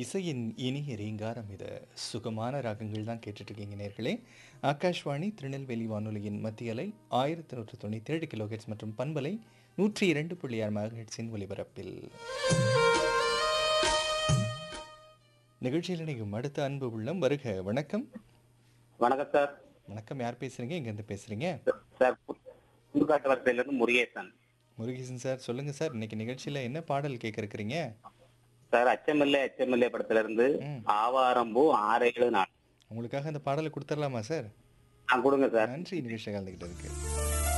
இசையின் இனிய ரீங்காரம் இது சுகமான ராகங்கள் தான் கேட்டுட்டு இருக்கீங்க நேர்களே ஆகாஷ்வாணி திருநெல்வேலி வானொலியின் மத்திய அலை ஆயிரத்தி நூற்று தொண்ணூற்றி ஏழு கிலோஹெட்ஸ் மற்றும் பண்பலை நூற்றி இரண்டு புள்ளி ஆறு மெகாஹெட்ஸின் ஒலிபரப்பில் நிகழ்ச்சியில் இணையும் அடுத்த அன்பு உள்ளம் வருக வணக்கம் வணக்கம் சார் வணக்கம் யார் பேசுறீங்க எங்கேருந்து பேசுறீங்க சார் புதுக்காட்டு வரிசையிலிருந்து முருகேசன் முருகேசன் சார் சொல்லுங்க சார் இன்னைக்கு நிகழ்ச்சியில என்ன பாடல் கேட்க இருக்கிறீங்க சார் அச்சமில்லை அச்சமில்லை படத்துல இருந்து ம். ஆவாரம்பூ ஆறு ஏழு நாள் உங்களுக்காக அந்த பாடலை கொடுத்துடலாமா சார் ஆ கொடுங்க சார் நன்றி நிகழ்ச்சி கலந்துக்கிட்டதுக்கு